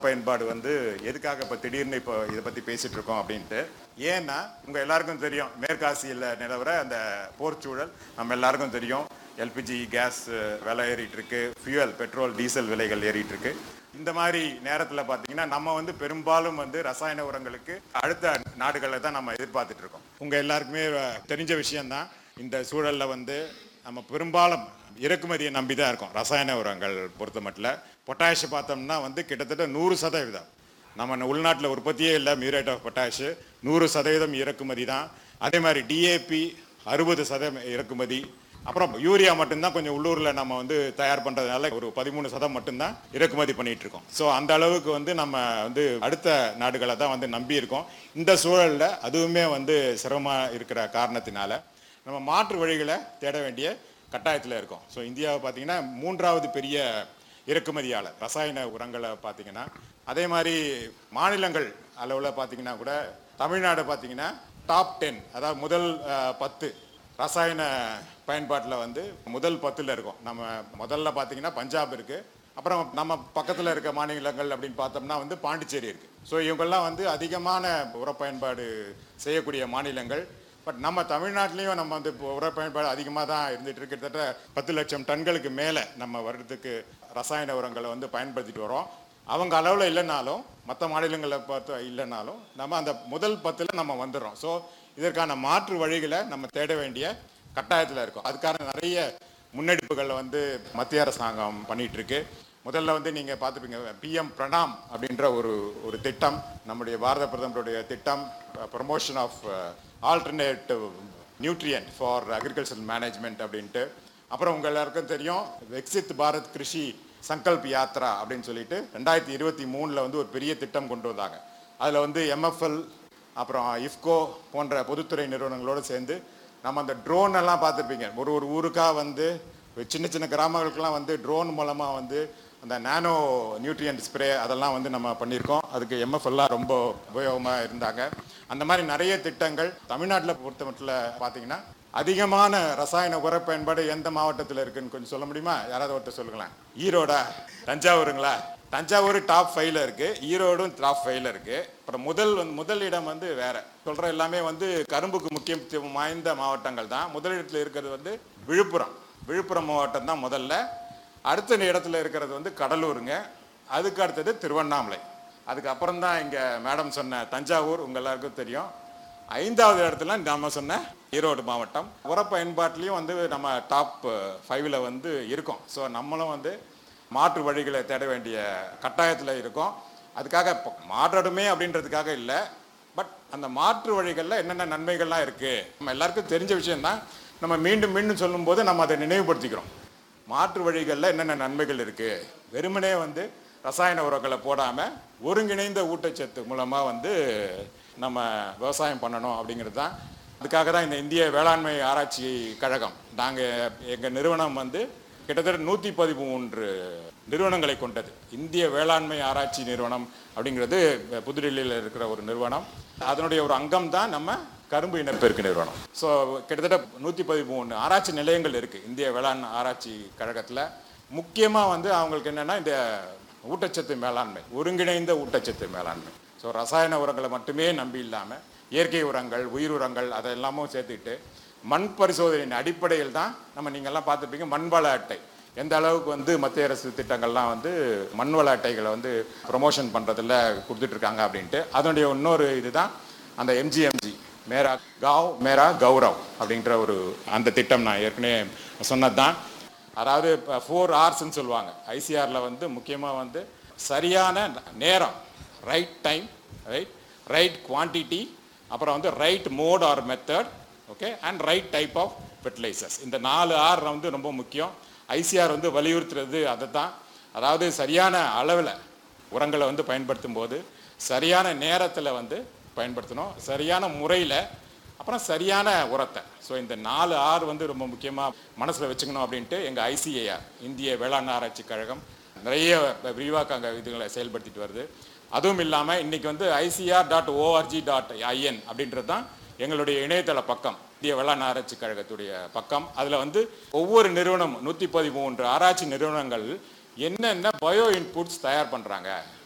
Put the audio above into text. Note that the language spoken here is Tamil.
பயன்பாடு வந்து எதுக்காக இப்போ திடீர்னு இப்போ இதை பற்றி பேசிட்டு இருக்கோம் அப்படின்ட்டு ஏன்னா உங்கள் எல்லாருக்கும் தெரியும் மேற்காசியில் நிலவர அந்த போர்ச்சூழல் நம்ம எல்லாருக்கும் தெரியும் எல்பிஜி கேஸ் விலை ஏறிட்டு இருக்கு ஃபியூயல் பெட்ரோல் டீசல் விலைகள் ஏறிட்டு இருக்கு இந்த மாதிரி நேரத்தில் பார்த்தீங்கன்னா நம்ம வந்து பெரும்பாலும் வந்து ரசாயன உரங்களுக்கு அடுத்த நாடுகளை தான் நம்ம எதிர்பார்த்துட்டு இருக்கோம் உங்கள் எல்லாருக்குமே தெரிஞ்ச விஷயம்தான் இந்த சூழலில் வந்து நம்ம பெரும்பாலும் இறக்குமதியை நம்பி தான் இருக்கோம் ரசாயன உரங்கள் பொறுத்த மட்டும் பொட்டாஷ் பார்த்தோம்னா வந்து கிட்டத்தட்ட நூறு சதவீதம் நம்ம உள்நாட்டில் உற்பத்தியே இல்லை மியூரேட் ஆஃப் பொட்டாஷ் நூறு சதவீதம் இறக்குமதி தான் அதே மாதிரி டிஏபி அறுபது சதவீதம் இறக்குமதி அப்புறம் யூரியா மட்டும்தான் கொஞ்சம் உள்ளூரில் நம்ம வந்து தயார் பண்ணுறதுனால ஒரு பதிமூணு சதம் மட்டும்தான் இறக்குமதி பண்ணிட்டு இருக்கோம் ஸோ அந்த அளவுக்கு வந்து நம்ம வந்து அடுத்த நாடுகளை தான் வந்து நம்பி இருக்கோம் இந்த சூழலில் அதுவுமே வந்து சிரமமாக இருக்கிற காரணத்தினால நம்ம மாற்று வழிகளை தேட வேண்டிய கட்டாயத்தில் இருக்கோம் ஸோ இந்தியாவை பார்த்தீங்கன்னா மூன்றாவது பெரிய இறக்குமதியாளர் ரசாயன உரங்களை பார்த்தீங்கன்னா அதே மாதிரி மாநிலங்கள் அளவில் பார்த்தீங்கன்னா கூட தமிழ்நாடு பார்த்தீங்கன்னா டாப் டென் அதாவது முதல் அஹ், பத்து ரசாயன பயன்பாட்டில் வந்து முதல் பத்தில் இருக்கும் நம்ம முதல்ல பார்த்தீங்கன்னா பஞ்சாப் இருக்குது அப்புறம் நம்ம பக்கத்தில் இருக்க மாநிலங்கள் அப்படின்னு பார்த்தோம்னா வந்து பாண்டிச்சேரி இருக்குது ஸோ இவங்கெல்லாம் வந்து அதிகமான உர பயன்பாடு செய்யக்கூடிய மாநிலங்கள் பட் நம்ம தமிழ்நாட்டிலையும் நம்ம வந்து இப்போ உர பயன்பாடு அதிகமாக தான் இருந்துட்டு இருக்கு கிட்டத்தட்ட பத்து லட்சம் டன்களுக்கு மேலே நம்ம வருடத்துக்கு ரசாயன உரங்களை வந்து பயன்படுத்திட்டு வரோம் அவங்க அளவில் இல்லைனாலும் மற்ற மாநிலங்களை பார்த்து இல்லைனாலும் நம்ம அந்த முதல் பத்தில் நம்ம வந்துடுறோம் ஸோ இதற்கான மாற்று வழிகளை நம்ம தேட வேண்டிய கட்டாயத்தில் இருக்கோம் அதுக்கான நிறைய முன்னெடுப்புகளை வந்து மத்திய அரசாங்கம் பண்ணிட்டு இருக்கு முதல்ல வந்து நீங்கள் பார்த்துப்பீங்க பிஎம் பிரணாம் அப்படின்ற ஒரு ஒரு திட்டம் நம்முடைய பாரத பிரதமருடைய திட்டம் promotion of alternative nutrient for agriculture management அப்படின்ட்டு அப்புறம் உங்க எல்லாருக்கும் தெரியும் விக்சித் பாரத் கிருஷி சங்கல்ப் யாத்ரா அப்படின்னு சொல்லிட்டு ரெண்டாயிரத்தி இருபத்தி மூணில் வந்து ஒரு பெரிய திட்டம் கொண்டு வந்தாங்க அதில் வந்து எம்எஃப்எல் அப்புறம் இஃப்கோ போன்ற பொதுத்துறை நிறுவனங்களோடு சேர்ந்து நம்ம அந்த ட்ரோன் எல்லாம் பார்த்துருப்பீங்க ஒரு ஒரு ஊருக்காக வந்து சின்ன சின்ன கிராமங்களுக்கெல்லாம் வந்து ட்ரோன் மூலமாக வந்து அந்த நானோ நியூட்ரியன்ட் ஸ்ப்ரே அதெல்லாம் வந்து நம்ம பண்ணியிருக்கோம் அதுக்கு எம்எஃப்எல்லாம் ரொம்ப உபயோகமாக இருந்தாங்க அந்த மாதிரி நிறைய திட்டங்கள் தமிழ்நாட்டில் பொறுத்த மட்டும் பார்த்தீங்கன்னா அதிகமான ரசாயன உர பயன்பாடு எந்த மாவட்டத்தில் இருக்குன்னு கொஞ்சம் சொல்ல முடியுமா யாராவது ஒருத்தர் சொல்லுங்களேன் ஈரோடா தஞ்சாவூருங்களா தஞ்சாவூர் டாப் ஃபைவ்ல இருக்கு ஈரோடும் டாப் ஃபைவ்ல இருக்கு அப்புறம் முதல் வந்து முதல் இடம் வந்து வேற சொல்ற எல்லாமே வந்து கரும்புக்கு முக்கியத்துவம் வாய்ந்த மாவட்டங்கள் தான் முதலிடத்தில் இருக்கிறது வந்து விழுப்புரம் விழுப்புரம் மாவட்டம் தான் முதல்ல அடுத்த இடத்துல இருக்கிறது வந்து கடலூருங்க அதுக்கு அடுத்தது திருவண்ணாமலை அதுக்கு அப்புறம் தான் இங்கே மேடம் சொன்ன தஞ்சாவூர் உங்க எல்லாருக்கும் தெரியும் ஐந்தாவது இடத்துல நம்ம சொன்ன ஈரோடு மாவட்டம் உர பயன்பாட்டிலையும் வந்து நம்ம டாப் ஃபைவ்ல வந்து இருக்கோம் ஸோ நம்மளும் வந்து மாற்று வழிகளை தேட வேண்டிய கட்டாயத்தில் இருக்கோம் அதுக்காக இப்போ மாற்றணுமே அப்படின்றதுக்காக இல்லை பட் அந்த மாற்று வழிகளில் என்னென்ன நன்மைகள்லாம் இருக்குது நம்ம எல்லாருக்கும் தெரிஞ்ச விஷயம்தான் நம்ம மீண்டும் மீண்டும் சொல்லும்போது நம்ம அதை நினைவுபடுத்திக்கிறோம் மாற்று வழிகளில் என்னென்ன நன்மைகள் இருக்குது வெறுமனே வந்து ரசாயன உரங்களை போடாமல் ஒருங்கிணைந்த ஊட்டச்சத்து மூலமாக வந்து நம்ம விவசாயம் பண்ணணும் அப்படிங்கிறது தான் அதுக்காக தான் இந்த இந்திய வேளாண்மை ஆராய்ச்சி கழகம் நாங்கள் எங்கள் நிறுவனம் வந்து கிட்டத்தட்ட நூற்றி பதிமூன்று நிறுவனங்களை கொண்டது இந்திய வேளாண்மை ஆராய்ச்சி நிறுவனம் அப்படிங்கிறது புதுடில்லியில் இருக்கிற ஒரு நிறுவனம் அதனுடைய ஒரு அங்கம் தான் நம்ம கரும்பு இனப்பெருக்கு நிறுவனம் ஸோ கிட்டத்தட்ட நூற்றி பதிமூணு ஆராய்ச்சி நிலையங்கள் இருக்குது இந்திய வேளாண் ஆராய்ச்சி கழகத்தில் முக்கியமாக வந்து அவங்களுக்கு என்னென்னா இந்த ஊட்டச்சத்து மேலாண்மை ஒருங்கிணைந்த ஊட்டச்சத்து மேலாண்மை ஸோ ரசாயன உரங்களை மட்டுமே நம்பி இல்லாமல் இயற்கை உரங்கள் உயிர் உரங்கள் அதெல்லாமும் சேர்த்துக்கிட்டு மண் பரிசோதனையின் அடிப்படையில் தான் நம்ம நீங்கள்லாம் பார்த்துருப்பீங்க மண்வள அட்டை எந்த அளவுக்கு வந்து மத்திய அரசு திட்டங்கள்லாம் வந்து மண்வள அட்டைகளை வந்து ப்ரொமோஷன் பண்ணுறதுல கொடுத்துட்ருக்காங்க அப்படின்ட்டு அதனுடைய இன்னொரு இதுதான் அந்த எம்ஜிஎம்ஜி மேரா காவ் மேரா கௌரவ் அப்படின்ற ஒரு அந்த திட்டம் நான் ஏற்கனவே சொன்னது தான் அதாவது ஃபோர் ஹார்ஸ்ன்னு சொல்லுவாங்க ஐசிஆரில் வந்து முக்கியமாக வந்து சரியான நேரம் right time right right quantity அப்புறம் வந்து right mode or method okay and right type of fertilisers இந்த நாலு ஆர் வந்து ரொம்ப முக்கியம் ஐசிஆர் வந்து வலியுறுத்துறது அதை தான் அதாவது சரியான அளவில் உரங்களை வந்து பயன்படுத்தும் போது சரியான நேரத்தில் வந்து பயன்படுத்தணும் சரியான முறையில் அப்புறம் சரியான உரத்தை ஸோ இந்த நாலு ஆறு வந்து ரொம்ப முக்கியமாக மனசில் வச்சுக்கணும் அப்படின்ட்டு எங்கள் ஐசிஏஆர் இந்திய வேளாண் ஆராய்ச்சி கழகம் நிறைய விரிவாக்க அங்கே இதுகளை செயல்படுத்திட்டு வருது அதுவும் இல்லாமல் இன்னைக்கு வந்து ICR dot ORG dot IN அப்படின்றது தான் எங்களுடைய இணையதள பக்கம் இந்திய வேளாண் ஆராய்ச்சி கழகத்துடைய பக்கம் அதில் வந்து ஒவ்வொரு நிறுவனம் நூற்றி பதிமூன்று ஆராய்ச்சி நிறுவனங்கள் என்னென்ன பயோ இன்புட்ஸ் தயார் பண்ணுறாங்க